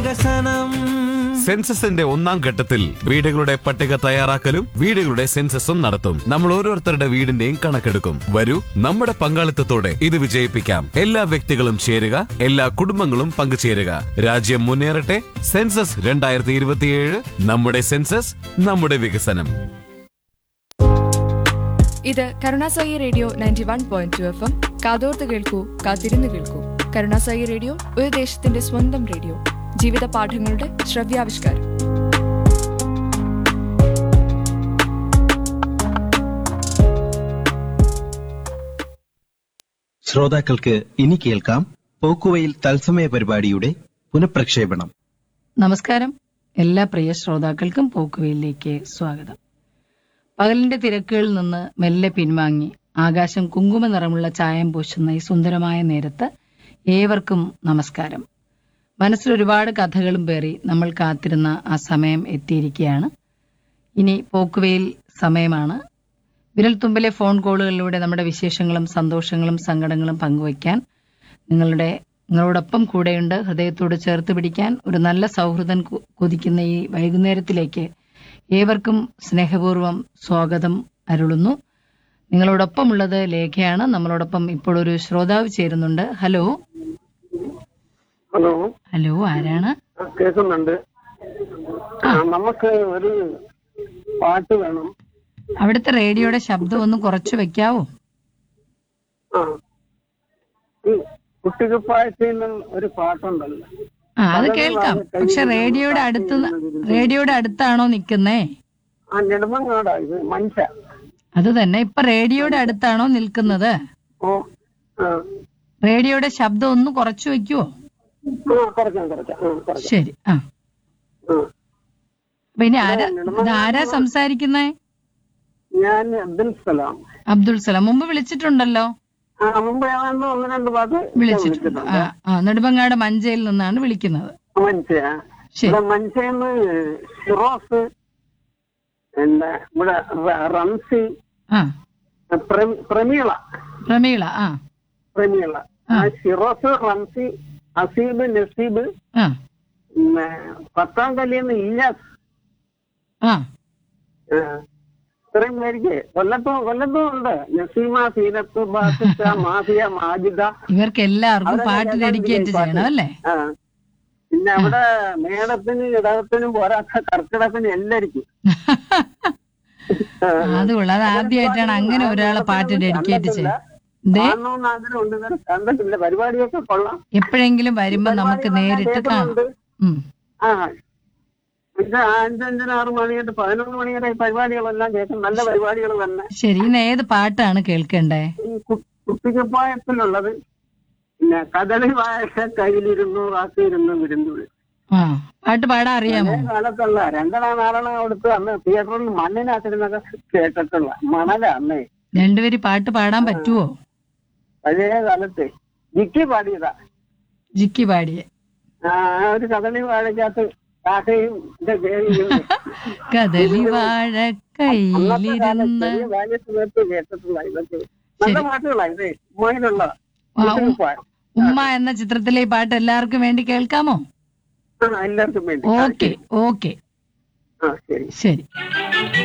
വികസനം സെൻസസിന്റെ ഒന്നാം ഘട്ടത്തിൽ വീടുകളുടെ പട്ടിക തയ്യാറാക്കലും വീടുകളുടെ സെൻസസും നടത്തും നമ്മൾ ഓരോരുത്തരുടെ വീടിന്റെയും കണക്കെടുക്കും വരൂ നമ്മുടെ പങ്കാളിത്തത്തോടെ ഇത് വിജയിപ്പിക്കാം എല്ലാ വ്യക്തികളും ചേരുക എല്ലാ കുടുംബങ്ങളും പങ്കുചേരുക രാജ്യം മുന്നേറട്ടെ സെൻസസ് രണ്ടായിരത്തി ഇരുപത്തിയേഴ് നമ്മുടെ സെൻസസ് നമ്മുടെ വികസനം ഇത് Karunasai radio ninety one point two F M കാതോർത്ത് കേൾക്കൂ കാത്തിരുന്ന് കേൾക്കൂ കരുണാസായി റേഡിയോ ഒരു ദേശത്തിന്റെ സ്വന്തം റേഡിയോ ജീവിത പാഠങ്ങളുടെ ശ്രവ്യാവിഷ്കാരം ശ്രോതാക്കൾക്ക് ഇനി കേൾക്കാം പോക്കുവയിൽ തത്സമയ പരിപാടിയുടെ പുനഃപ്രക്ഷേപണം നമസ്കാരം എല്ലാ പ്രിയ ശ്രോതാക്കൾക്കും പോക്കുവയിലേക്ക് സ്വാഗതം പകലിന്റെ തിരക്കുകളിൽ നിന്ന് മെല്ലെ പിൻവാങ്ങി ആകാശം കുങ്കുമ നിറമുള്ള ചായം പൂശുന്ന ഈ സുന്ദരമായ നേരത്ത് ഏവർക്കും നമസ്കാരം മനസ്സിൽ ഒരുപാട് കഥകളും പേറി നമ്മൾ കാത്തിരുന്ന ആ സമയം എത്തിയിരിക്കുകയാണ് ഇനി പോക്കുവയിൽ സമയമാണ് വിരൽത്തുമ്പിലെ ഫോൺ കോളുകളിലൂടെ നമ്മുടെ വിശേഷങ്ങളും സന്തോഷങ്ങളും സങ്കടങ്ങളും പങ്കുവയ്ക്കാൻ നിങ്ങളുടെ നിങ്ങളോടൊപ്പം കൂടെയുണ്ട് ഹൃദയത്തോട് ചേർത്ത് പിടിക്കാൻ ഒരു നല്ല സൗഹൃദം കു- കൊതിക്കുന്ന ഈ വൈകുന്നേരത്തിലേക്ക് ഏവർക്കും സ്നേഹപൂർവ്വം സ്വാഗതം അരുളുന്നു നിങ്ങളോടൊപ്പമുള്ളത് ലേഖയാണ് നമ്മളോടൊപ്പം ഇപ്പോൾ ഒരു ശ്രോതാവ് ചേരുന്നുണ്ട് ഹലോ ഹലോ ഹലോ ആരാണ് ആ, കേൾക്കുന്നുണ്ട് ആ, നമുക്ക് ഒരു പാട്ട് വേണം അവിടുത്തെ റേഡിയോയുടെ ശബ്ദം ഒന്ന് കുറച്ച് വെക്കാവോ ആ ഈ കുട്ടിക്കുപ്പായത്തിൽ നിന്നും ഒരു പാട്ടുണ്ടല്ലോ ആ അത് കേൾക്കാം പക്ഷെ റേഡിയോയുടെ അടുത്ത് റേഡിയോയുടെ അടുത്താണോ നിൽക്കുന്നേ ആ നെടുമങ്ങാടാ ഇത് മനുഷ്യ അത് തന്നെ ഇപ്പൊ റേഡിയോയുടെ അടുത്താണോ നിൽക്കുന്നത് ഓ ആ റേഡിയോയുടെ ശബ്ദം ഒന്ന് കുറച്ചു വെക്കുവോ ആ കുറയ്ക്കാം കുറയ്ക്കാം ആ കുറയ്ക്കാം ശരി ആ ആ അപ്പൊ ഇനി ആരാ ഇത് ആരാ സംസാരിക്കുന്നേ ഞാൻ അബ്ദുൽ സലാം അബ്ദുൾ സലാം മുമ്പ് വിളിച്ചിട്ടുണ്ടല്ലോ ആ മുമ്പ് ഏതാണ്ട് ഒന്ന് രണ്ട് പാട്ട് ഞാൻ വിളിച്ചിട്ടുണ്ട് ആ ആ നെടുമ്പങ്ങാട് മഞ്ചയിൽ നിന്നാണ് വിളിക്കുന്നത് മനുഷ്യ ശരി ഇവിടെ മനുഷ്യന്ന് ഷിറോസ് പിന്നെ ഇവിടെ റ- റംസി ആ പ്രമി- പ്രമീള പ്രമീള ആ പ്രമീള ആ ഷിറോസ് റംസി അസീബ് നസീബ് ആ പിന്നെ പത്താം കല്ലിന്ന് ഇല്ലാസ് ആ ആ, ഇത്രയും പേർക്ക് കൊല്ലത്തും കൊല്ലത്തും ഉണ്ട് നസീമ സീനത്ത് ബാസിഷ മാഫിയ മാജിദ ഇവർക്ക് എല്ലാവർക്കും പാട്ട് ഡെഡിക്കേറ്റ് ചെയ്യണം അല്ലേ ആ പിന്നെ അവിടെ മേടത്തിന് ഇടകത്തിനും പോരാത്ത കർക്കിടത്തിനും എല്ലാവർക്കും ആ. അത് കൊള്ളാം അത് ആദ്യമായിട്ടാണ് അങ്ങനെ ഒരാളെ പാട്ട് ഡെഡിക്കേറ്റ് ചെയ്യുന്നത് ദേ കാണണമെന്ന് ആഗ്രഹമുണ്ട് ഇതുവരെ കണ്ടിട്ടില്ല പരിപാടിയൊക്കെ കൊള്ളാം എപ്പോഴെങ്കിലും വരുമ്പോ നമുക്ക് നേരിട്ട് കാണാം ഉം ആ ഇത് അഞ്ചഞ്ചര ആറ് മണി തൊട്ട് പതിനൊന്ന് മണി വരെ ഈ പരിപാടികളെല്ലാം കേൾക്കും നല്ല പരിപാടികൾ തന്നെ ശരി ഇന്ന് ഏത് പാട്ടാണ് കേൾക്കണ്ടേ ഈ കു- കുട്ടിക്കുപ്പായത്തിലുള്ളത് പിന്നെ കദളി വാഴ കയ്യിലിരുന്നു വാക്കിയിരുന്നു വിരുന്നു ആ പാട്ട് പാടാൻ അറിയാമോ പഴയ കാലത്തുള്ള രണ്ടണ നാരണ കൊടുത്ത് അന്ന് തിയേറ്ററിൽ മണ്ണിനകത്തിരുന്നൊക്കെ കേട്ടിട്ടുള്ള മണല അന്നേ രണ്ടുപേര് പാട്ട് പാടാൻ പറ്റുവോ പഴയ കാലത്ത് ജിക്കി പാടിയതാ ജിക്കി പാടിയെ ആ ആ ഒരു കദളി വാഴക്കകത്ത് കാക്കയും ഇത് കേറിയിരുന്നു. കദളി വാഴ അന്നത്തെ കാലത്ത് കയ്യിലിരുന്ന് ചെറിയ ബാല്യസമയത്ത് കേട്ടിട്ടുള്ള ഇതൊക്കെ നല്ല പാട്ടുകളാ ഇത് ഉമ്മയിലുള്ള ആ, ഉം. ഉമ്മ എന്ന ചിത്രത്തിലെ ഈ പാട്ട് എല്ലാവർക്കും വേണ്ടി കേൾക്കാമോ എല്ലാവർക്കും വേണ്ടി ഓക്കെ ഓക്കെ ആ ശരി ശരി